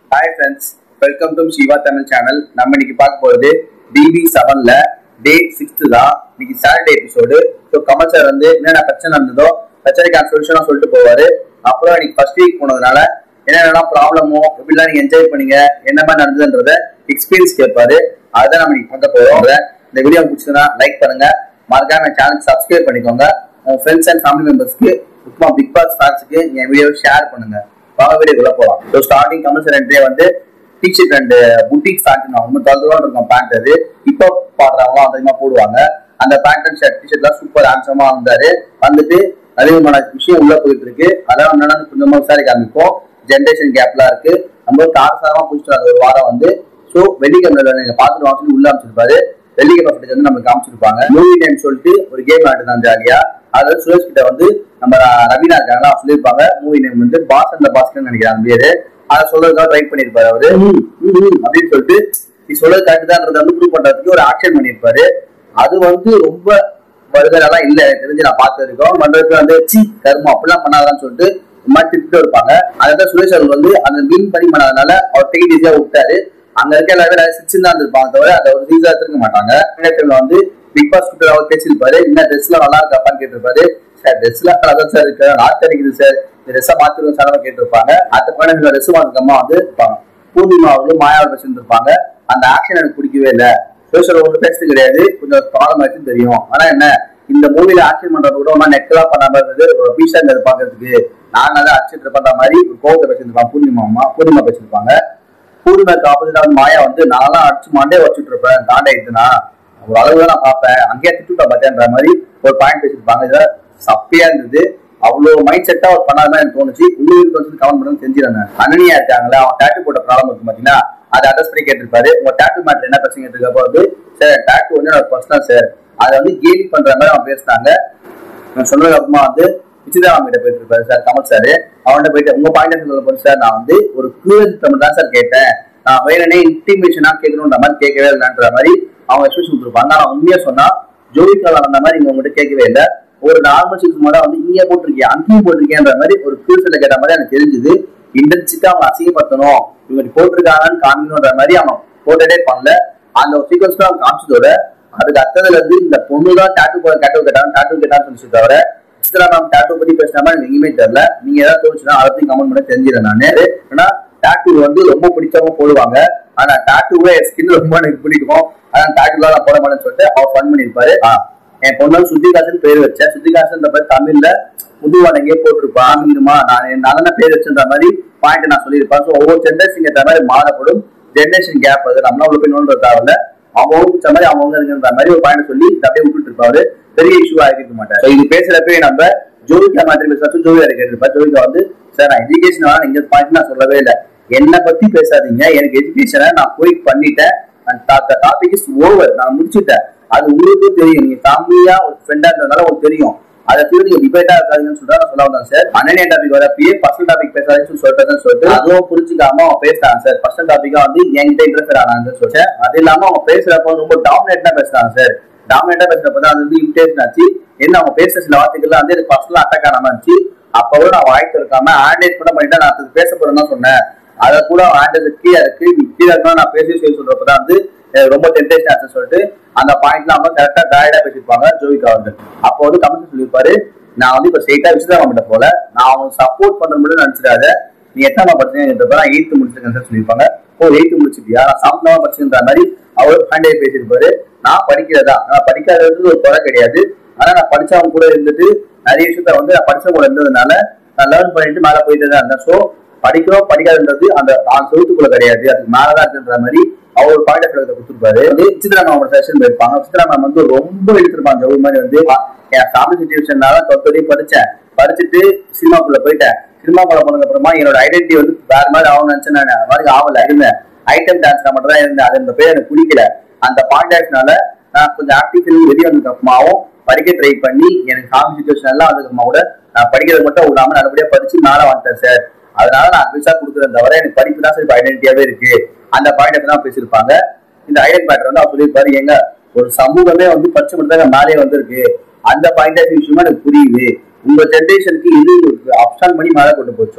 hi friends welcome to Siva Tamil channel நம்ம இன்னைக்கு பார்க்க போறது டிபி செவன்ல டே சிக்ஸ்த் தான் இன்னைக்கு Saturday episode so Kamal sir வந்து என்னென்ன பிரச்சனை இருந்ததோ பிரச்சனைக்கான சொல்யூஷனா சொல்லிட்டு போவாரு அப்புறம் இன்னைக்கு ஃபர்ஸ்ட் வீக் போனதுனால என்னென்ன ப்ராப்ளமோ எப்படிலாம் நீங்க என்ஜாய் பண்ணீங்க என்ன மாதிரி நடந்ததுன்றத எக்ஸ்பீரியன்ஸ் கேட்பாரு அதுதான் நம்ம இன்னைக்கு பார்க்க போறோம் இந்த வீடியோ பிடிச்சதுன்னா லைக் பண்ணுங்க மறக்காம சேனல் சப்ஸ்கிரைப் பண்ணிக்கோங்க உங்க ஃப்ரெண்ட்ஸ் அண்ட் ஃபேமிலி மெம்பர்ஸ்க்கு முக்கியமா பிக் பாஸ் ஃபேன்ஸுக்கு என் வீடியோ ஷேர் பண்ணுங்க வாங்க வீடியோக்குள்ள போகலாம் ஸோ ஸ்டார்டிங் கமர்ஷியல் என்ட்ரியே வந்து டிஷர்ட் அண்ட் புட்டிக் பேண்ட் ரொம்ப தொலைதூரம் இருக்கும் பேண்ட் அது இப்போ பாடுறவங்க அதிகமா போடுவாங்க அந்த பேண்ட் அண்ட் ஷர்ட் டிஷர்ட்லாம் சூப்பர் ஹேண்ட்ஸமா வந்தாரு வந்துட்டு அதிகமான விஷயம் உள்ள போயிட்டு இருக்கு அதான் என்னன்னு கொஞ்சமா விசாரிக்க ஆரம்பிப்போம் ஜென்ரேஷன் கேப்லாம் இருக்கு நம்ம காரசாரமா பிடிச்சிட்டு ஒரு வாரம் வந்து ஸோ வெள்ளிக்கிழமை நீங்க பார்த்துட்டு வாங்க சொல்லி உள்ள அமைச்சிருப்பாரு வெள்ளிக்கிழமை ஃபுட்டேஜ் வந்து நமக்கு காமிச்சிருப்பாங்க மூவி டைம் சொல்லிட்டு ஒரு கேம் ஆடுதான் ஜாலியா அதாவது சுரேஷ் கிட்ட வந்து நம்ம ரவீனா இருக்காங்களா அவங்க சொல்லியிருப்பாங்க மூவி நேம் வந்து பாஸ் அந்த பாஸ்கர்னு நினைக்கிறேன் அந்த பேரு அதை சொல்றதுக்காக ட்ரை பண்ணிருப்பாரு அவரு ம், ம், ம் அப்படின்னு சொல்லிட்டு நீ சொல்றது கரெக்ட் தான்றதை வந்து ப்ரூவ் பண்றதுக்கு ஒரு ஆக்ஷன் பண்ணிருப்பாரு அது வந்து ரொம்ப வருதலாம் இல்ல எனக்கு தெரிஞ்சு நான் பார்த்து இருக்கோம் பண்றதுக்கு வந்து சி கருமம் அப்படிலாம் பண்ணாதான்னு சொல்லிட்டு இந்த மாதிரி திட்டு இருப்பாங்க அதான் சுரேஷ் அவர் வந்து அந்த மீன் பண்ணி பண்ணாதனால அவர் டிக்கெட் ஈஸியா விட்டாரு அங்க இருக்க எல்லாரும் சிக்ஸ் தான் இருப்பாங்க தவிர அதை ஒரு ரீசா எடுத்துக்க மாட்டாங்க இந்த டைம்ல வந்து பிக் பாஸ் கிட்ட அவர் பேசியிருப்பாரு இந்த ட்ரெஸ் எல்லாம் நல்லா இருக்காப்பான்னு கேட்டிருப்பாரு சார் ட்ரெஸ் எல்லாம் நல்லா தான் சார் இருக்கு நாத்து அடிக்குது சார் இந்த ட்ரெஸ்ஸை மாத்திருவோம் சார் கேட்டிருப்பாங்க அடுத்த பாயிண்ட் ட்ரெஸ் மாத்துக்கம்மா வந்து இருப்பாங்க பூர்ணிமா அவர்களும் மாயாவில் வச்சிருந்திருப்பாங்க அந்த ஆக்ஷன் எனக்கு பிடிக்கவே இல்லை சோஷியல் ஒன்று பேசுறது கிடையாது கொஞ்சம் ப்ராப்ளம் ஆச்சு தெரியும் ஆனா என்ன இந்த மூவில ஆக்ஷன் பண்றது கூட ஒரு நெக்கலா பண்ணாம இருந்தது ஒரு பீஷா இருந்தது பாக்குறதுக்கு நான் தான் அடிச்சுட்டு பண்ற மாதிரி ஒரு கோவத்தை பேசியிருப்பாங்க பூர்ணிமா அம்மா பூர்ணிமா பேசியிருப்பாங்க பூர்ணிமாக்கு ஆப்போசிட்டா வந்து மாயா வந்து நான்லாம் அடிச்சு மண்டே வச்சுட்டு இருப்பேன் தாண்டாயிட்டுனா ஒரு அளவு தான் நான் பார்ப்பேன் அங்கேயே திட்டுட்டா பார்த்தேன்ற மாதிரி ஒரு பாயிண்ட் பேசியிருப்பாங்க இதுல சப்பையா இருந்தது அவ்வளவு மைண்ட் செட்டா அவர் பண்ணாத மாதிரி எனக்கு தோணுச்சு உங்களுக்கு வந்து கமெண்ட் பண்ணி தெரிஞ்சிருந்தேன் அனனியா இருக்காங்களா அவன் டேட்டு போட்ட ப்ராப்ளம் இருக்கு பாத்தீங்கன்னா அதை அட்ரஸ் பண்ணி கேட்டிருப்பாரு உங்க டேட்டு மேட்டர் என்ன பிரச்சனை கேட்டிருக்கப்போ வந்து சார் டேட்டு வந்து என்னோட பர்சனல் சார் அதை வந்து கேலி பண்ற மாதிரி அவன் பேசுனாங்க நான் சொன்னதுக்கு அப்புறமா வந்து விசிதாராம் கிட்ட போயிட்டு இருப்பாரு சார் கமல் சார் அவன்கிட்ட போயிட்டு உங்க பாயிண்ட் சொல்ல போது சார் நான் வந்து ஒரு கியூரியஸ் தமிழ் தான் சார் கேட்டேன் நான் வேணுனே இன்டிமேஷனா கேட்கணுன்ற மாதிரி கேட்கவே இல்லைன்ற மாதிரி அவங்க எக்ஸ்பிரஷன் கொடுத்துருப்பாங்க நான் உண்மையா சொன்னா ஜோதிகால அந்த மாதிரி நீங்க உங்ககிட்ட கேட்கவே இல்லை ஒரு நார்மல் சிக்ஸ் மட்டும் வந்து இங்கே போட்டிருக்கேன் அங்கேயும் போட்டிருக்கேன்ற மாதிரி ஒரு கியூரியஸ்ல கேட்ட மாதிரி எனக்கு தெரிஞ்சது இன்டென்சிட்டா அவங்க அசிங்கப்படுத்தணும் இவங்க இப்படி போட்டிருக்காங்கன்னு காமிக்கணுன்ற மாதிரி அவன் போட்டதே பண்ணல அந்த ஒரு சீக்வன்ஸ் தான் காமிச்சதோட அதுக்கு அத்ததுல இருந்து இந்த பொண்ணு தான் டாட்டு போட டாட்டு கேட்டாங்க டாட்டு கேட்டான்னு சொல்லி தவிர சித்ரா மேம் டாட்டு பத்தி பேசின மாதிரி எனக்கு எங்கேயுமே தெரியல நீங்க ஏதாவது தோணுச்சுன்னா அதை பத்தி கமெண்ட் பண்ண தெரிஞ்சிடறேன் நானு ஏன்னா டாட்டு வந்து ரொம்ப பிடிச்சவங்க போடுவாங்க ஆனா டாட்டுவே என் ஸ்கின் ரொம்ப எனக்கு பிடிக்கும் ஆனா டாட்டுலாம் நான் போட மாட்டேன்னு சொல்லிட்டு அவர் ஃபன் பண்ணிருப்பாரு ஆ, என் பொண்ணு சுத்திகாசன் பேர் வச்சேன் சுத்திகாசன் பேர் தமிழ்ல முதுவானங்கே போட்டிருப்பான் ஆமிருமா நான் நான் பேர் வச்சுன்ற மாதிரி பாயிண்ட் நான் சொல்லியிருப்பேன் ஸோ ஒவ்வொரு ஜென்ரேஷன் ஏற்ற மாதிரி மாறப்படும் ஜென்ரேஷன் கேப் அது நம்மள அவ்வளவு போய் நோன்ற தேவையில்ல அவங்க பிடிச்ச மாதிரி அவங்க இருக்கிற மாதிரி ஒரு பாயிண்ட் சொல்லி இதை அப்படியே விட்டுட்டு இருப்பாரு பெரிய இஷ்யூ ஆகிருக்க மாட்டார் So இது பேசுறப்பே நம்ம ஜோதிகா மாதிரி பேசுறப்ப ஜோதிகா கேட்டிருப்பா ஜோதிகா வந்து சார் நான் எஜுகேஷன் வேணா இந்த பாயிண்ட் நான் சொல்லவே இல்லை என்னை பத்தி பேசாதீங்க எனக்கு எஜுகேஷனை நான் போய் பண்ணிட்டேன் டாபிக் இஸ் ஓவர் நான் முடிச்சுட்டேன் அது உங்களுக்கும் தெரியும் நீங்க ஃபேமிலியா ஒரு ஃப்ரெண்டா இருந்ததுனால உங்களுக்கு தெரியும் அதை தவிர நீங்க டிபேட்டா இருக்காதுன்னு சொல்லிட்டு நான் சொல்ல வந்தேன் சார் அனனியா டாபிக் வரப்பயே பர்சனல் டாபிக் பேசாதுன்னு சொல்லிட்டு சொல்லிட்டு அதுவும் புரிஞ்சுக்காம அவன் பேசுறாங்க சார் பர்சனல் டாபிக்கா வந்து என்கிட்ட இன்டர்ஃபியர் ஆனாங்கன்னு சொல்லிட்டு அது இல்லாம அவங்க பேசுறப்ப ரொம்ப டாமினேட்டா பேசுறாங்க சார் டாமினேட்டா பேசுறப்ப தான் அது வந்து இன்டேஷன் ஆச்சு என்ன அவங்க பேசுற சில வார்த்தைகள்லாம் வந்து எனக்கு பர்சனல் அட்டாக் ஆனாம இருந்துச்சு அப்பவும் நான் வாய்ப்பு இருக்காம ஆண்டேட் கூட பண்ணிட்டு நான் அதுக்கு பேச போறேன்னு தான் சொன்னேன் அதை கூட ஆண்டது கீழே இருக்கு நீ கீழே இருக்கா நான் பேசி சொல்லி சொல்றப்பதான் வந்து எனக்கு ரொம்ப டென்டேஷன் ஆச்சுன்னு சொல்லிட்டு அந்த பாயிண்ட்ல அவங்க கரெக்டா கைடா பேசியிருப்பாங்க ஜோவிகா அவர்கள் அப்போ வந்து கமெண்ட் சொல்லியிருப்பாரு நான் வந்து இப்ப ஸ்ட்ரெயிட்டா விசிதா கிட்ட போல நான் அவங்க சப்போர்ட் பண்ற மட்டும் நினைச்சிடாத நீ எட்டாம் படிச்சேன்றப்ப நான் எயித்து முடிச்சிருக்கேன் சார் சொல்லியிருப்பாங்க ஓ எயித்து முடிச்சிட்டியா நான் சாப்பிட்டா படிச்சுன்ற மாதிரி அவர் பாண்டே பேசியிருப்பாரு நான் படிக்கிறதா நான் படிக்காதது ஒரு குறை கிடையாது ஆனா நான் படிச்சவங்க கூட இருந்துட்டு நிறைய விஷயத்த வந்து நான் படிச்சவங்க கூட இருந்ததுனால நான் லேர்ன் பண்ணிட்டு மேல போயிட்டு தான் இருந்தேன் ஸோ படிக்கிறோம் படிக்காதுன்றது அந்த நான் செவத்துக்குள்ள கிடையாது அதுக்கு மேலதான் இருக்குன்ற மாதிரி அவர் ஒரு பாயிண்ட் ஆஃப் கொடுத்துருப்பாரு வந்து சித்ரா மேமோட செஷன் போயிருப்பாங்க சித்ரா மேம் வந்து ரொம்ப எடுத்திருப்பாங்க ஜவு மாதிரி வந்து என் ஃபேமிலி சுச்சுவேஷனால தொத்தடி படிச்சேன் படிச்சுட்டு சினிமாக்குள்ள போயிட்டேன் சினிமாக்குள்ள போனதுக்கு அப்புறமா என்னோட ஐடென்டிட்டி வந்து வேற மாதிரி ஆகணும்னு நினைச்சேன் நான் அது மாதிரி ஆகல இருந்தேன் ஐட்டம் டான்ஸ்ல மட்டும் தான் இருந்தேன் அது இந்த பேர் எனக்கு பிடிக்கல அந்த பாயிண்ட் ஆஃப்னால நான் கொஞ்சம் ஆக்டிவ் ஃபிலிம் வெளியே வந்ததுக்கு அப்புறமாவும் படிக்க ட்ரை பண்ணி எனக்கு ஃபேமிலி சுச்சுவேஷன் எல்லாம் அதுக்கு அப்புறமா கூட நான் படிக்கிறது மட்டும் விடாம நல்லபடியா படிச்சு மேல வந்துட்டேன் சார் அதனால நான் அட்வைஸா கொடுக்குறேன் தவிர எனக்கு படிப்பு தான் சார் ஐடென்டிட்டியாவே இருக்கு அந்த பாயிண்ட் தான் பேசியிருப்பாங்க இந்த ஐடென்டி மேட்டர் வந்து அவர் சொல்லியிருப்பாரு எங்க ஒரு சமூகமே வந்து படிச்சு மட்டும் தான் மேலே வந்திருக்கு அந்த பாயிண்ட் ஆஃப் விஷயமா எனக்கு புரியுது உங்க ஜென்ரேஷனுக்கு எது அப்ஸ்டான் பண்ணி மேலே கொண்டு போச்சோ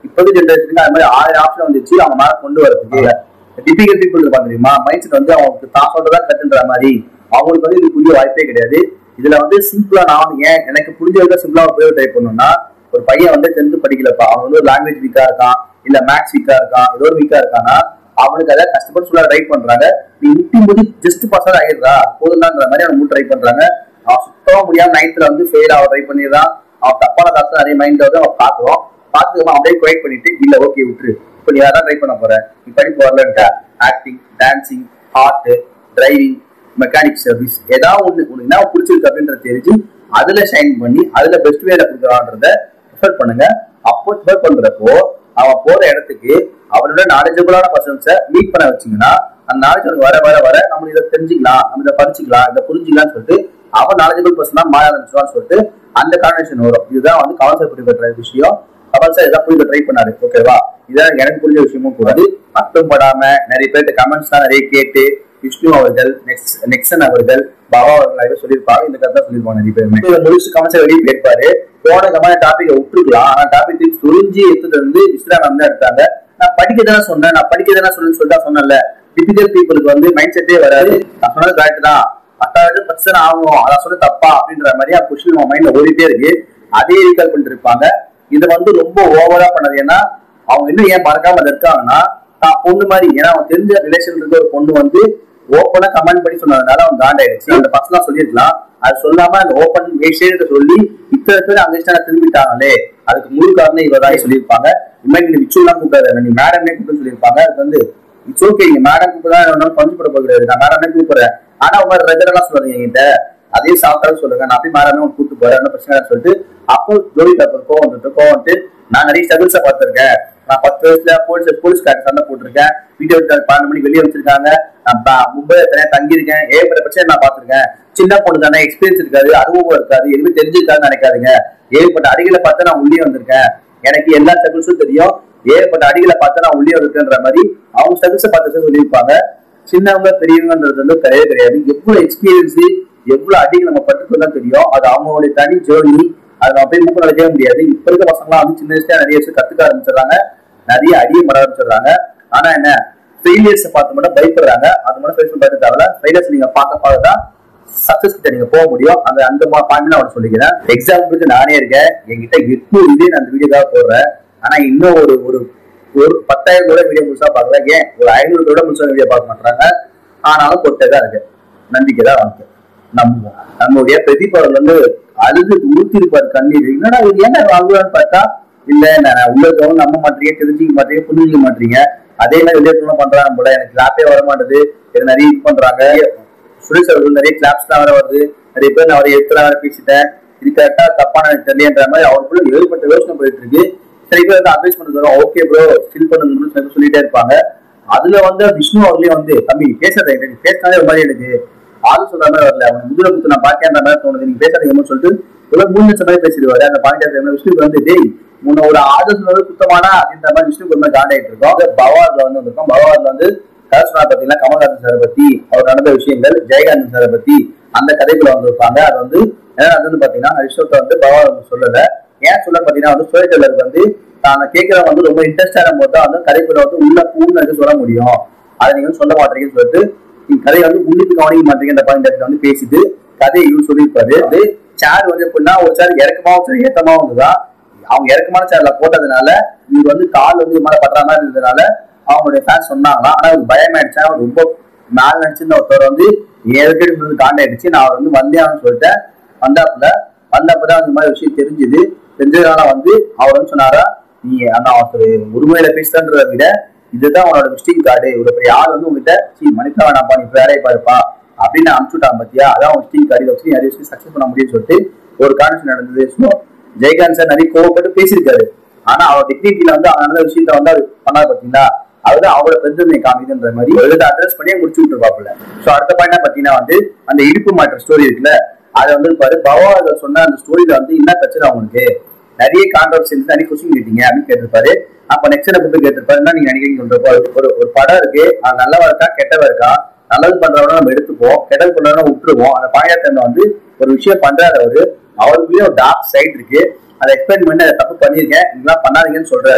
இப்போது ஜென்ரேஷனுக்கு அது மாதிரி ஆயிரம் ஆப்ஷன் வந்துச்சு அவங்க மேல கொண்டு வரதுக்கு டிபிகல் பீப்புள் இருப்பாங்க தெரியுமா மைண்ட் செட் வந்து அவங்களுக்கு தான் சொல்றதா கட்டுன்ற மாதிரி அவங்களுக்கு வந்து இது புரிய வாய்ப்பே கிடையாது இதுல வந்து சிம்பிளா நான் வந்து ஏன் எனக்கு புரிஞ்ச விட சிம்பிளா போய் ட்ரை பண்ணணும்னா ஒரு பையன் வந்து டென்த் படிக்கலப்பா அவன் வந்து ஒரு லாங்குவேஜ் வீக்கா இருக்கான் இல்ல மேக்ஸ் வீக்கா இருக்கான் ஏதோ ஒரு வீக்கா இருக்கானா அவனுக்கு அதை கஷ்டப்பட்டு சொல்ல ட்ரை பண்றாங்க நீ முட்டி முடி ஜஸ்ட் பசங்க ஆகிடுறா போதும்டான்ற மாதிரி அவன் ட்ரை பண்றாங்க அவன் சுத்தமா முடியாம நைன்த்ல வந்து ஃபெயில் ஆக ட்ரை பண்ணிடுறான் அவன் தப்பான தாட்ஸ் நிறைய மைண்ட் வந்து அவன் பாக்குறோம் பாத்துக்கமா அப்படியே குவைட் பண்ணிட்டு இல்ல ஓகே விட்டுரு இப்ப நீ அதான் ட்ரை பண்ண போற நீ படிப்பு வரலன்ட்ட acting dancing art driving mechanic service ஏதாவது ஒண்ணு உனக்கு என்ன பிடிச்சிருக்கு அப்படின்றத தெரிஞ்சு அதுல ஷைன் பண்ணி அதுல பெஸ்ட் வேல கொடுக்குறான்றத ப்ரிஃபர் பண்ணுங்க அப்போ ப்ரிஃபர் பண்றப்போ அவன் போற இடத்துக்கு அவனோட நாலேஜபிளான பர்சன்ஸை மீட் பண்ண வச்சீங்கன்னா அந்த நாலேஜ் அவனுக்கு வர வர வர நம்ம இதை தெரிஞ்சுக்கலாம் நம்ம இதை படிச்சுக்கலாம் இதை புரிஞ்சுக்கலாம்னு சொல்லிட்டு அவன் நாலேஜபிள் பர்சனா மாற ஆரம்பிச்சுவான்னு சொல்லிட்டு அந்த கான்வென்ஷன் வரும் இதுதான் வந்து கவர்சர் புரிய பெற்ற விஷயம் கமல் சார் இதான் புரிஞ்ச ட்ரை பண்ணாரு ஓகேவா இதான் எனக்கு புரிஞ்ச விஷயமும் கூட அது மட்டும் படாம நிறைய பேர்ட்ட கமெண்ட்ஸ் தான் நிறைய கேட்டு விஷ்ணு அவர்கள் நெக்ஸ்ட் நெக்ஸன் அவர்கள் பாபா அவர்கள் நிறைய சொல்லியிருப்பாங்க இந்த கதை சொல்லியிருப்பாங்க நிறைய பேருமே இதை முடிச்சு கமெண்ட்ஸ் வெளியே கேட்பாரு போன கமான டாபிக் விட்டுருக்கலாம் ஆனா டாபிக் திருப்பி சுரிஞ்சு எடுத்தது வந்து இஸ்லாம் தான் எடுத்தாங்க நான் படிக்க தானே சொன்னேன் நான் படிக்க தானே சொன்னேன்னு சொல்லிட்டு சொன்னேன்ல டிபிக்கல் பீப்புளுக்கு வந்து மைண்ட் செட்டே வராது நான் சொன்னது கரெக்ட் தான் பத்தாவது பிரச்சனை ஆகும் அதான் சொல்லி தப்பா அப்படின்ற மாதிரி அந்த கொஸ்டின் நம்ம மைண்ட்ல ஓடிட்டே இருக்கு அதே ரீகால் பண்ணிட்டு இருப்பாங்க இதை வந்து ரொம்ப ஓவரா பண்ணது ஏன்னா அவங்க இன்னும் ஏன் மறக்காம அதை இருக்காங்கன்னா தான் பொண்ணு மாதிரி ஏன்னா அவங்க தெரிஞ்ச ரிலேஷன் இருக்க ஒரு பொண்ணு வந்து ஓப்பனா கமெண்ட் பண்ணி சொன்னதுனால அவன் காண்டாயிடுச்சு அந்த பர்சனலா சொல்லியிருக்கலாம் அது சொல்லாம அந்த ஓப்பன் விஷயத்தை சொல்லி இத்தனை பேர் அங்க இஷ்டம் திரும்பிட்டாங்களே அதுக்கு முழு காரணம் இவதான் சொல்லியிருப்பாங்க இனிமேல் நீ விச்சுலாம் கூப்பிடாது நீ மேடம்னே கூப்பிட்டு சொல்லியிருப்பாங்க அது வந்து இட்ஸ் ஓகே நீங்க மேடம் கூப்பிடா பஞ்சு போட போகிறது நான் மேடம்னே கூப்பிடுறேன் ஆனா உங்க ரெகுலரா சொல்லுங்க என்கிட்ட அதே சாப்பிட்டாலும் சொல்லுங்க நான் அப்படியே மேடமே உனக்கு கூப்பிட்டு போறேன் ஒன்றும் பிரச்சனை இல்லைன்னு சொல்லிட்டு அப்போ ஜோடி பேப்பர் கோவம் வந்துட்டு கோவம் வந்துட்டு நான் நிறைய ஸ்ட்ரகிள்ஸை பார்த்திருக்கேன் நான் பத்து வயசுல போலீஸ் போலீஸ் கார்டு சண்டை போட்டிருக்கேன் வீடியோ பன்னெண்டு மணிக்கு வெளியே வச்சிருக்காங்க நான் ப- மும்பைல தனியா தங்கியிருக்கேன் ஏகப்பட்ட பிரச்சனை நான் பார்த்திருக்கேன் சின்ன பொண்ணு தானே எக்ஸ்பீரியன்ஸ் இருக்காது அனுபவம் இருக்காது எதுவுமே தெரிஞ்சிருக்காதுன்னு நினைக்காதீங்க ஏகப்பட்ட அடிகளை பார்த்து நான் உள்ளே வந்திருக்கேன் எனக்கு எல்லா ஸ்ட்ரகிள்ஸும் தெரியும் ஏகப்பட்ட அடிகளை பார்த்து நான் உள்ளே வந்திருக்கேன்ற மாதிரி அவங்க ஸ்ட்ரகிள்ஸை பார்த்து சொல்லியிருப்பாங்க சின்னவங்க பெரியவங்கன்றது வந்து கிடையவே கிடையாது எவ்வளவு எக்ஸ்பீரியன்ஸ் எவ்வளவு அடிகள் நம்ம பட்டுக்கு தான் தெரியும் அது அவங்களுடைய தனி ஜேர்னி அதை நம்ம போய் மூக்க நடக்கவே முடியாது இப்ப இருக்க பசங்களாம் வந்து சின்ன வயசுல நிறைய விஷயம் கத்துக்க ஆரம்பிச்சிடுறாங்க நிறைய அடியை மட ஆரம்பிச்சிடுறாங்க ஆனா என்ன ஃபெயிலியர்ஸ் பார்த்து மட்டும் பயப்படுறாங்க அது மட்டும் ஃபேஸ் பண்ண தேவையில்ல ஃபெயிலியர்ஸ் நீங்க பார்க்க பார்க்க தான் சக்சஸ் கிட்ட நீங்க போக முடியும் அந்த அந்த பாயிண்ட் நான் அவனுக்கு சொல்லிக்கிறேன் எக்ஸாம்பிளுக்கு நானே இருக்கேன் என்கிட்ட எட்நூறு இதே நான் அந்த வீடியோக்காக போடுறேன் ஆனா இன்னும் ஒரு ஒரு ஒரு பத்தாயிரம் கூட வீடியோ முழுசா பார்க்கல ஏன் ஒரு ஐநூறு கூட முழுசா வீடியோ பார்க்க மாட்டாங்க ஆனாலும் பொறுத்தே தான் இருக்கு நம்பிக்கை தான் வாழ்க்கை நம்புவோம் நம்மளுடைய பிரதீப் அவர் வந்து அழுது ஊத்திருப்பாரு கண்ணீர் என்னடா இது என்ன அழுகுறான்னு பார்த்தா இல்ல நான் உள்ள இருக்கவங்க நம்ப மாட்டீங்க தெரிஞ்சுக்க மாட்டீங்க புரிஞ்சுக்க மாட்டீங்க அதே மாதிரி வெளியே இருக்கவங்க பண்றாங்க போல எனக்கு கிளாப்பே வர மாட்டேது இது நிறைய இது பண்றாங்க சுரேஷ் அவர்கள் நிறைய கிளாப்ஸ் தான் வேற வருது நிறைய பேர் நான் அவரை எடுத்துலாம் வேற பேசிட்டேன் இது கரெக்டா தப்பான எனக்கு தெரியன்ற மாதிரி அவருக்குள்ள ஏகப்பட்ட யோசனை போயிட்டு இருக்கு சில பேர் வந்து அட்வைஸ் பண்ணி வரும் ஓகே ப்ரோ ஃபில் பண்ணுங்கன்னு சில பேர் சொல்லிட்டே இருப்பாங்க அதுல வந்து விஷ்ணு அவர்களே வந்து தம்பி பேசாத எனக்கு பேசினாலே ஒரு மாதிரி எனக்கு ஆள் சொல்ற மாதிரி வரல அவன் முதுல குத்து நான் பாக்கேன்ற மாதிரி தோணுது நீங்க பேசாதீங்கன்னு சொல்லிட்டு இவ்வளவு மூணு லட்சம் மாதிரி பேசிடுவாரு அந்த பாயிண்ட் ஆஃப் விஷ்ணுக்கு வந்து டேய் முன்ன ஒரு ஆதர் சொல்றது குத்தமானா அப்படின்ற மாதிரி விஷ்ணுக்கு ஒரு மாதிரி காண்டாயிட்டு இருக்கோம் பவார்ல வந்து வந்திருக்கோம் பவார்ல வந்து கலசுனா பாத்தீங்கன்னா கமல்ஹாசன் சாரை பத்தி அவர் நடந்த விஷயங்கள் ஜெயகாந்தன் சாரை பத்தி அந்த கதைக்குள்ள வந்திருப்பாங்க அது வந்து ஏன்னா அது வந்து பாத்தீங்கன்னா விஷயத்தை வந்து பவார் வந்து சொல்லல ஏன் சொல்ல பாத்தீங்கன்னா வந்து சுயட்டலருக்கு வந்து தான் கேட்கறவங்க வந்து ரொம்ப இன்ட்ரெஸ்டான போது தான் வந்து கதைக்குள்ள வந்து உள்ள பூன்னு வந்து சொல்ல முடியும் அதை நீங்க வந்து சொல்ல மாட்டீங்கன்னு சொல்லிட்டு நீங்க கதையை வந்து உள்ளுக்கு கவனிக்க மாட்டீங்க இந்த பாயிண்ட் வந்து பேசிட்டு கதையை இவர் சொல்லியிருப்பாரு அது சேர் வந்து எப்படின்னா ஒரு சேர் இறக்கமாவும் சரி ஏத்தமாவும் இருந்ததா அவங்க இறக்கமான சேர்ல போட்டதுனால இவர் வந்து கால் வந்து இது மாதிரி படுற மாதிரி இருந்ததுனால அவங்களுடைய ஃபேன்ஸ் சொன்னாங்களாம் ஆனா அவருக்கு பயமாயிடுச்சு அவர் ரொம்ப மேல நினைச்சிருந்த ஒருத்தர் வந்து ஏற்கனவே வந்து காண்டாயிடுச்சு நான் அவர் வந்து வந்தேன்னு சொல்லிட்டேன் வந்தாப்புல வந்தப்பதான் அந்த மாதிரி விஷயம் தெரிஞ்சுது தெரிஞ்சதுனால வந்து அவர் வந்து சொன்னாரா நீ ஆனா ஒருத்தர் உரிமையில பேசுறன்றதை விட இதுதான் அவனோட விசிட்டிங் கார்டு இவ்வளவு பெரிய ஆள் வந்து உங்ககிட்ட சீ மனுஷன் வேணாப்பா நீ வேலையை பாருப்பா அப்படின்னு அனுப்பிச்சுட்டான் பாத்தியா அதான் அவன் விசிட்டிங் கார்டு இதை வச்சு நீ நிறைய விஷயம் சக்சஸ் பண்ண முடியும்னு சொல்லிட்டு ஒரு கான்வென்ஷன் நடந்தது ஸோ ஜெயகாந்த் சார் நிறைய கோவப்பட்டு பேசியிருக்காரு ஆனா அவர் டிக்னிட்டியில வந்து அவன் நடந்த விஷயத்த வந்து அவர் பண்ணாரு பாத்தீங்களா அதுதான் அவரோட பெருந்தன்மை காமிதுன்ற மாதிரி ஒரு இதை அட்ரஸ் பண்ணி முடிச்சு விட்டுருப்பாப்புல சோ அடுத்த பாயிண்ட் பாத்தீங்கன்னா வந்து அந்த இடுப்பு மாற்ற ஸ்டோரி இருக்குல்ல அதை வந்து பாரு பவாத சொன்ன அந்த ஸ்டோரியில வந்து என்ன பிரச்சனை அவங்களுக்கு நிறைய கான்ட்ரவர்சி நிறைய கொஸ்டின் கேட்டீங்க அப்படின்னு கேட்டிருப்பாரு அப்ப நெக்ஸ்ட் கூப்பிட்டு கேட்டிருப்பாரு என்ன நீங்க நினைக்கிறீங்க சொல்றப்போ ஒரு ஒரு படம் இருக்கு அது நல்லவா இருக்கா கெட்டவா இருக்கா நல்லது பண்றவன நம்ம எடுத்துப்போம் கெட்டது பண்றவன விட்டுருவோம் அந்த பாயத்தன்மை வந்து ஒரு விஷயம் பண்றாரு அவரு அவருக்குள்ளேயே ஒரு டார்க் சைடு இருக்கு அதை எக்ஸ்பிளைன் பண்ணி அதை தப்பு பண்ணிருக்கேன் இதெல்லாம் பண்ணாதீங்கன்னு சொல்றாரு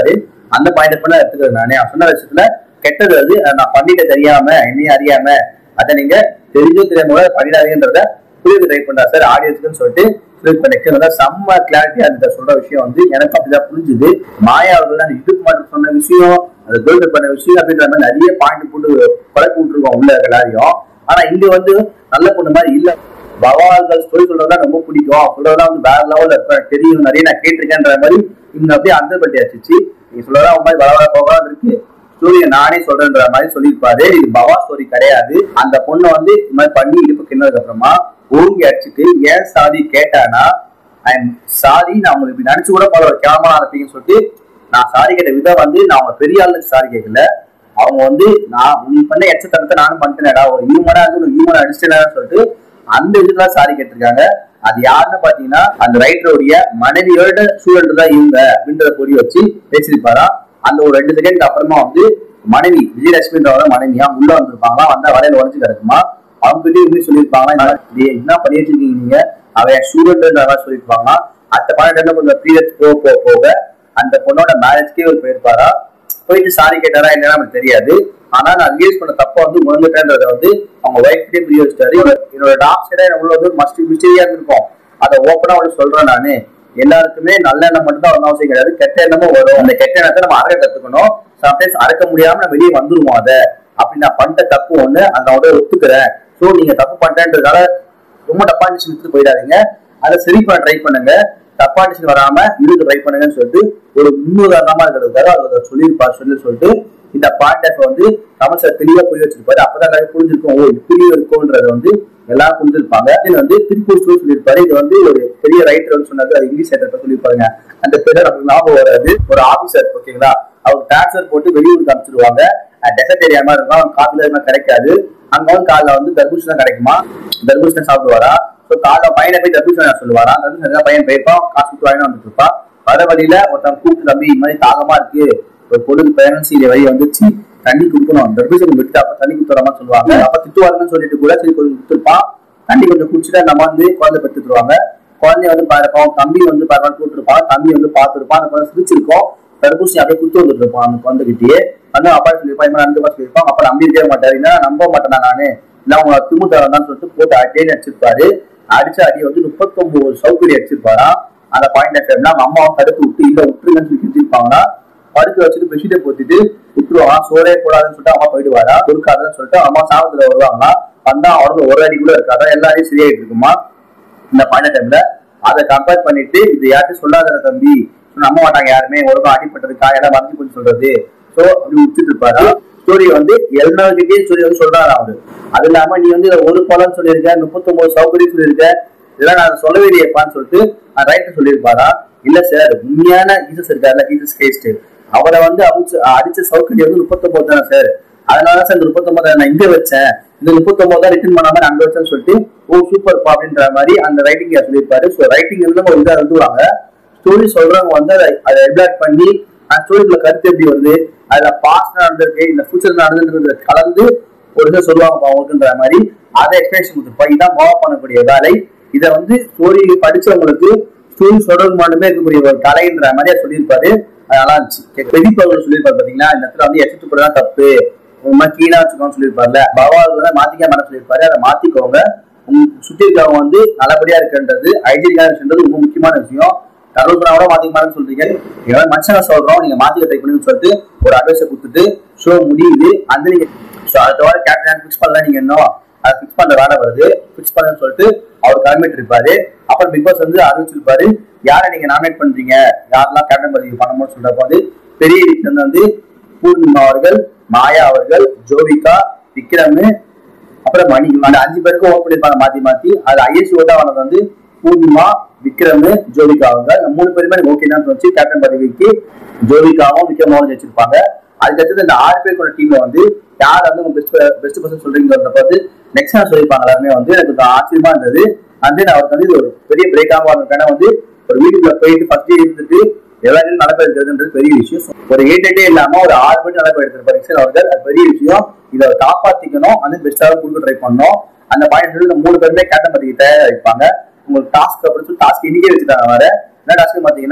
அந்த பாயிண்ட் பண்ண எடுத்துக்கிறது நானே அவன் சொன்ன விஷயத்துல கெட்டது அது அதை நான் பண்ணிட்ட தெரியாம என்னையும் அறியாம அதை நீங்க தெரிஞ்சோ தெரியாம பண்ணிடாதீங்கன்றத புரிய ட்ரை பண்றா சார் ஆடியன்ஸ்க்குன்னு சொல்லிட்டு ஃபில் பண்ணிக்க செம்ம கிளாரிட்டியா இருந்த சொல்ற விஷயம் வந்து எனக்கு அப்படிதான் புரிஞ்சுது மாயா அவர்கள் அந்த யூடியூப் மாட்டு சொன்ன விஷயம் அந்த கேர்ள் பண்ண விஷயம் அப்படின்ற மாதிரி நிறைய பாயிண்ட் போட்டு குழப்பி விட்டுருக்கோம் உள்ள எல்லாரையும் ஆனா இங்க வந்து நல்ல பொண்ணு மாதிரி இல்ல பவால்கள் ஸ்டோரி சொல்றதா ரொம்ப பிடிக்கும் சொல்றதெல்லாம் வந்து வேற லெவல்ல இருப்பேன் தெரியும் நிறைய நான் கேட்டிருக்கேன்ற மாதிரி இவங்க அப்படியே அந்த பட்டி ஆச்சு நீங்க சொல்றதா ஒரு மாதிரி வளவள போகலாம் இருக்கு ஸ்டோரியை நானே சொல்றேன்ற மாதிரி சொல்லியிருப்பாரு இது பவா ஸ்டோரி கிடையாது அந்த பொண்ணை வந்து இது மாதிரி பண்ணி இடுப்பு கிண்ணதுக்கு அப்புறமா ஓங்கி அடிச்சுட்டு ஏன் சாதி கேட்டானா ஐம் சாரி நான் உங்களுக்கு இப்படி நினைச்சு கூட போல ஒரு கேமரா இருப்பீங்கன்னு சொல்லிட்டு நான் சாரி கேட்ட விதம் வந்து நான் அவங்க பெரிய ஆளுக்கு சாரி கேட்கல அவங்க வந்து நான் நீ பண்ண எச்சத்தனத்தை நானும் பண்ணிட்டேனடா ஒரு ஹியூமனா இருந்து ஒரு ஹியூமன் அடிச்சிட்டேன்னு சொல்லிட்டு அந்த இதுல சாரி கேட்டிருக்காங்க அது யாருன்னு பாத்தீங்கன்னா அந்த ரைட்டருடைய மனைவியோட ஸ்டூடெண்ட் தான் இவங்க அப்படின்றத புரிய வச்சு பேசியிருப்பாரா அந்த ஒரு ரெண்டு செகண்ட் அப்புறமா வந்து மனைவி விஜயலட்சுமின்றவங்க மனைவியா உள்ள வந்திருப்பாங்களா வந்தா வலையில உடஞ்சு கிடக்குமா அவங்க கிட்டே இப்படி சொல்லியிருப்பாங்களா இந்த மாதிரி, டேய், என்ன பண்ணிட்டு இருக்கீங்க நீங்க அவன் ஸ்டூடெண்ட்ன்ற மாதிரி சொல்லியிருப்பாங்களா அடுத்த பாயிண்ட் என்ன கொஞ்சம் பீரியட் போக போக போக அந்த பொண்ணோட மேரேஜ்க்கே ஒரு போயிருப்பாரா போயிட்டு சாரி கேட்டாரா என்னன்னு நமக்கு தெரியாது ஆனா நான் ரிலீஸ் பண்ண தப்ப வந்து உணர்ந்துட்டேன்றத வந்து அவங்க ஒய்ஃப்டே புரிய வச்சிட்டாரு என்னோட- என்னோட டாக் சைடா உள்ள வந்து ஒரு மஸ்ட் மிஸ்டரியா இருக்கும் அதை ஓப்பனா அவளுக்கு சொல்றேன் நானு எல்லாருக்குமே நல்ல எண்ணம் மட்டும் தான் ஒன்றும் அவசியம் கிடையாது கெட்ட எண்ணமும் வரும் அந்த கெட்ட எண்ணத்தை நம்ம அறக்க கத்துக்கணும் சம்டைம்ஸ் அறக்க முடியாம நம்ம வெளியே வந்துருவோம் அதை அப்படி நான் பண்ணிட்ட தப்பு ஒண்ணு அந்த அவட ஒத்துக்கிறேன் சோ நீங்க தப்பு பண்ணிட்டேன்றதுனால ரொம்ப தப்பா டிசிஷன் எடுத்து போயிடாதீங்க அதை சரி பண்ண ட்ரை பண்ணுங்க தப்பா டிசிஷன் வராம இதுக்கு ட்ரை பண்ணுங்கன்னு சொல்லிட்டு ஒரு முன்னுதாரணமா இருக்கிறதுக்காக அதை சொல்லியிருப்பார் சொல்லி சொல்லிட்டு இந்த பாயிண்ட் வந்து கமல் சார் தெளிவா புரிய வச்சிருப்பாரு அப்பதான் நிறைய புரிஞ்சிருக்கும் ஓ இப்படி இருக்கும்ன்றத வந்து எல்லாரும் புரிஞ்சிருப்பாங்க இதுல வந்து திருப்பூர் ஸ்டோரி சொல்லியிருப்பாரு இது வந்து ஒரு பெரிய ரைட்டர் வந்து சொன்னாரு அது இங்கிலீஷ் ரைட்டர் சொல்லியிருப்பாருங்க அந்த பேர் நமக்கு ஞாபகம் வராது ஒரு ஆபீசர் ஓகேங்களா அவர் டிரான்ஸ்ஃபர் போட்டு வெளியூருக்கு அனுப்பிச்சிருவாங்க டெசர்ட் ஏரியா மாதிரி இருக்கும் அவங்க காஃபில எதுவுமே கிடைக்காது அங்க வந்து காலைல வந்து தர்பூசணி தான் கிடைக்குமா தர்பூசணி தான் சாப்பிடுவாரா ஸோ காலைல பையனை போய் தர்பூசணி சொல்லுவாரா தர்பூசணி தான் பையன் போயிருப்பான் காசு கொடுத்து வாங்கி வந்துட்டு இருப்பான் வர வழியில ஒருத்தன் கூப்பிட்டு தம்பி இந்த மாதிரி தாகமா இருக்கு ஒரு பொழுது பேரண்ட்ஸ் இந்த வழி வந்துச்சு தண்ணி கொடுக்கணும் தர்பூசணி விட்டு அப்ப தண்ணி கொடுத்துற மாதிரி சொல்லுவாங்க அப்ப திட்டுவாருன்னு சொல்லிட்டு கூட சரி கொஞ்சம் கொடுத்துருப்பான் தண்ணி கொஞ்சம் குடிச்சிட்டு நம்ம வந்து குழந்தை பெற்றுருவாங்க குழந்தைய வந்து பாருப்போம் தம்பி வந்து பரவாயில்ல கூப்பிட்டுருப்பான் தம்பி வந்து பார்த்துருப்பான் அந்த குழந்தை சிரிச்சிருக்கோம் தடுப்பூசி அப்படியே குத்து வந்துட்டு இருப்பான் அந்த குழந்தைகிட்டயே வந்து அப்பா சொல்லியிருப்பான் இந்த மாதிரி ரெண்டு மாசம் சொல்லியிருப்பான் அப்ப நம்பிட்டே மாட்டாரு என்ன நம்ப மாட்டேன் நானு இல்ல அவங்க திமுக தான் சொல்லிட்டு போட்டு அடியே அடிச்சிருப்பாரு அடிச்ச அடி வந்து முப்பத்தொன்பது சௌகரி அடிச்சிருப்பாரா அந்த பாயிண்ட் டைம்ல அவங்க அம்மாவும் தடுத்து விட்டு இல்ல விட்டுருங்கன்னு சொல்லி செஞ்சிருப்பாங்களா படுக்க வச்சுட்டு பெட்ஷீட்டை போத்திட்டு விட்டுருவாங்க சோறே போடாதுன்னு சொல்லிட்டு அம்மா போயிடுவாரா கொடுக்காதுன்னு சொல்லிட்டு அம்மா சாபத்துல வருவாங்களா வந்தா அவனுக்கு ஒரு அடி கூட இருக்காதா எல்லாரையும் சரியாயிட்டு இருக்குமா இந்த பாயிண்ட் டைம்ல அதை கம்பேர் பண்ணிட்டு இது யார்ட்டும் சொல்லாத தம்பி நம்ப மாட்டாங்க யாருமே ஒழுங்கா அடிப்பட்டதுக்கா எல்லாம் மறைஞ்சு போய் சொல்றது சோ அப்படி விட்டுட்டு இருப்பாரு ஸ்டோரி வந்து எல்லாருக்கிட்டே ஸ்டோரி வந்து சொல்றாரு அவரு அது இல்லாம நீ வந்து இதுல ஒரு பழம் சொல்லியிருக்க முப்பத்தொன்பது சௌகரியம் சொல்லியிருக்க இதெல்லாம் நான் சொல்லவே இல்லையப்பான்னு சொல்லிட்டு ரைட்டர் சொல்லியிருப்பாரா இல்ல சார் உண்மையான ஜீசஸ் இருக்காருல்ல ஜீசஸ் கிரைஸ்ட் அவரை வந்து அடிச்ச அடிச்ச சௌகரியம் வந்து முப்பத்தொன்பது தானே சார் அதனால சார் இந்த முப்பத்தொன்பது நான் இங்க வச்சேன் இந்த முப்பத்தொன்பது தான் ரிட்டர்ன் பண்ணாம நான் அங்க வச்சேன்னு சொல்லிட்டு ஓ சூப்பர் பா அப்படின்ற மாதிரி அந்த ரைட்டிங் சொல்லியிருப்பாரு ஸோ ரைட்டிங் இருந்து ஒரு இதாக எழுதுவாங்க ஸ்டோரி சொல்றவங்க வந்து அதை அதை எப்ளாட் பண்ணி அந்த ஸ்டோரிக்குள்ள கருத்து எப்படி வருது அதுல பாஸ்ட் நடந்திருக்கு இந்த ஃபியூச்சர் நடந்துன்றது கலந்து ஒரு இதை சொல்லுவாங்க அவங்களுக்குன்ற மாதிரி அதை எக்ஸ்பிளேஷன் கொடுத்துருப்பா இதான் மாவ் பண்ணக்கூடிய வேலை இதை வந்து ஸ்டோரி படிச்சவங்களுக்கு ஸ்டோரி சொல்றது மட்டுமே இருக்கக்கூடிய ஒரு கலைன்ற மாதிரியா சொல்லியிருப்பாரு அது நல்லா இருந்துச்சு பெரியப்பா அவர்கள் சொல்லியிருப்பாரு பாத்தீங்களா இந்த இடத்துல வந்து எச்சத்து தான் தப்பு ஒரு மாதிரி கிளீனா வச்சுக்கோன்னு சொல்லியிருப்பாருல பகவான் மாத்திக்க மாட்ட சொல்லியிருப்பாரு அதை மாத்திக்கோங்க உங்க சுத்தி இருக்கவங்க வந்து நல்லபடியா இருக்குன்றது ஹைஜீனிக்கா இருக்குன்றது ரொம்ப முக்கியமான விஷயம் கருவூரா கூட மாத்திக்க மாட்டேன்னு சொல்றீங்க நீங்க மனுஷனை சொல்றோம் நீங்க மாத்திக்க ட்ரை பண்ணுன்னு சொல்லிட்டு ஒரு அட்வைஸை கொடுத்துட்டு ஷோ முடியுது அந்த நீங்க ஸோ அடுத்த வாரம் கேப்டன் ஃபிக்ஸ் பண்ணல நீங்க என்ன அதை ஃபிக்ஸ் பண்ற வேலை வருது ஃபிக்ஸ் பண்ணுன்னு சொல்லிட்டு அவர் கிளம்பிட்டு இருப்பாரு அப்புறம் பிக் பாஸ் வந்து அறிவிச்சிருப்பாரு யாரை நீங்க நாமினேட் பண்றீங்க யாரெல்லாம் கேப்டன் பதவி பண்ணணும்னு சொல்றப்ப வந்து பெரிய வீட்டுல இருந்து வந்து பூர்ணிமா அவர்கள் மாயா அவர்கள் ஜோவிகா விக்ரம் அப்புறம் மணி அந்த அஞ்சு பேருக்கும் ஓட் பண்ணிருப்பாங்க மாத்தி மாத்தி அது ஐஎஸ் ஓட்டா வந்தது வந்து பூர்ணிமா விக்ரம் ஜோவிகா அவங்க இந்த மூணு பேருமே எனக்கு ஓகே தான் தோணுச்சு கேப்டன் பதவிக்கு ஜோவிகாவும் விக்ரமாவும் வச்சிருப்பாங்க அதுக்கடுத்தது இந்த ஆறு பேர் கொண்ட டீம்ல வந்து யார் வந்து உங்க பெஸ்ட் பெஸ்ட் பர்சன் சொல்றீங்கிறத பார்த்து நெக்ஸ்ட் நான் சொல்லியிருப்பாங்க எல்லாருமே வந்து எனக்கு கொஞ்சம் ஆச்சரியமா இருந்தது அண்ட் தென் அவருக்கு வந்து இது ஒரு பெரிய பிரேக் ஆகும் இருக்கான வந்து ஒரு வீட்டுக்குள்ள போயிட்டு ஃபர்ஸ்ட் இருந்துட்டு எல்லாரும் நடக்க எடுக்கிறதுன்றது பெரிய விஷயம் ஒரு எயிட் எயிட்டே இல்லாம ஒரு ஆறு பேர் நடக்க எடுத்திருப்பாரு எக்ஸல் அவர்கள் அது பெரிய விஷயம் இதை காப்பாத்திக்கணும் வந்து பெஸ்டாக கொடுக்க ட்ரை பண்ணோம் அந்த பாயிண்ட் இந்த மூணு பேருமே கேட்டன் பத்தி தயாரா இருப்பாங்க உங்களுக்கு டாஸ்க் அப்படின்னு சொல்லி டாஸ்க் இன்னைக்கே வச்சுட்டாங்க வேற என்ன டாஸ்க் பாத்தீங்கன்னா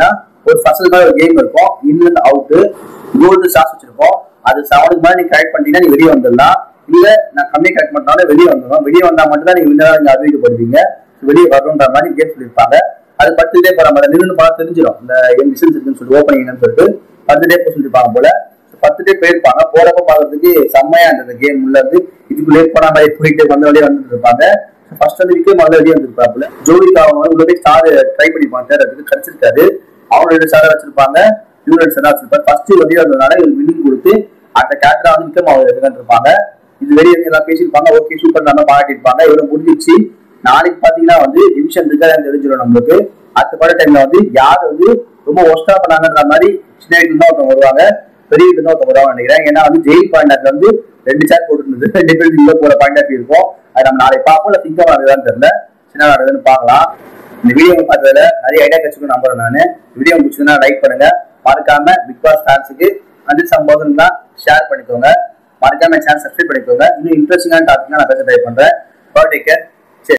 ஒரு ஃபசல் மாதிரி ஒரு கேம் இருக்கும் இன்ல அவுட்டு கோல்டு சாஸ் வச்சிருப்போம் அது செவனுக்கு மாதிரி நீங்க கரெக்ட் பண்ணிட்டீங்கன்னா நீ வெளியே வந்துடலாம் இல்ல நான் கம்மியா கரெக்ட் பண்ணாலும் வெளியே வந்துடும் வெளியே வந்தா மட்டும் தான் நீங்க வின்னரா நீங்க அறிவிக்கப்படுவீங்க வெளியே வரணுன்ற மாதிரி கேம் சொல்லியிருப்பாங்க அது பத்துட்டே போற மாதிரி நின்று பார்த்தா தெரிஞ்சிடும் இந்த மிஷின்ஸ் இருக்குன்னு சொல்லி ஓப்பனிங் என்னன்னு சொல்லிட்டு பத்துட்டே போக சொல்லியிருப்பாங்க போல பத்துட்டே போயிருப்பாங்க போறப்ப பாக்குறதுக்கு செம்மையா இருந்தது கேம் உள்ள இருந்து இதுக்குள்ளே போன மாதிரி போயிட்டு வந்த வழியே வந்துட்டு இருப்பாங்க ஃபர்ஸ்ட் வந்து விக்ரம் முதல்ல வெளியே வந்திருப்பாப்புல ஜோதிகா அவங்க வந்து உள்ள போய் ஸ்டார் ட்ரை பண்ணிப்பாங்க தேடுறதுக்கு கிடைச்சிருக்காரு அவங்க ரெண்டு ஸ்டார் வச்சிருப்பாங்க இவங்க ரெண்டு ஸ்டார் வச்சிருப்பாங்க ஃபர்ஸ்ட் வெளியே வந்ததுனால இவங்க வின்னிங் கொடுத்து அந்த கேரக்டரா வந்து விக்ரம் அவங்க எடுத்துட்டு இருப்பாங்க இது வெளியே வந்து எல்லாம் பேசியிருப்பாங்க ஓகே சூப்பர் நம்ம பாராட்டிருப்பாங்க இவ்வளவு முடிஞ்சிச்சு நாளைக்கு பாத்தீங்கன்னா வந்து டிவிஷன் இருக்காது தெரிஞ்சிடும் நம்மளுக்கு அடுத்த பட டைம்ல வந்து யார் வந்து ரொம்ப ஒஸ்டா பண்ணாங்கன்ற மாதிரி சின்ன வீட்டுல தான் ஒருத்தவங்க வருவாங்க பெரிய வீட்டுல தான் ஒருத்தவங்க வருவாங்க நினைக்கிறேன் ஏன்னா வந்து ஜெயில் பாயிண்ட் வந்து ரெண்டு சேர் போட்டுருந்தது ரெண்டு பேருக்கு உள்ள போற பாயிண்ட் ஆஃப் இருக்கும் அது நம்ம நாளைக்கு பார்ப்போம் இல்ல திங்கம் நடக்குதான்னு தெரியல சின்ன நடக்குதுன்னு பார்க்கலாம் இந்த வீடியோ பார்த்ததுல நிறைய ஐடியா கிடைச்சிக்கும் நம்புறேன் நான் வீடியோ முடிச்சதுன்னா லைக் பண்ணுங்க மறக்காம பிக் பாஸ் ஃபேன்ஸுக்கு அஞ்சு சம்போதம் தான் ஷேர் பண்ணிக்கோங்க மறக்காம சேனல் சப்ஸ்கிரைப் பண்ணிக்கோங்க இன்னும் இன்ட்ரெஸ்டிங்கான டாபிக் நான் பேச ட்ரை பண்றேன் டேக் கேர்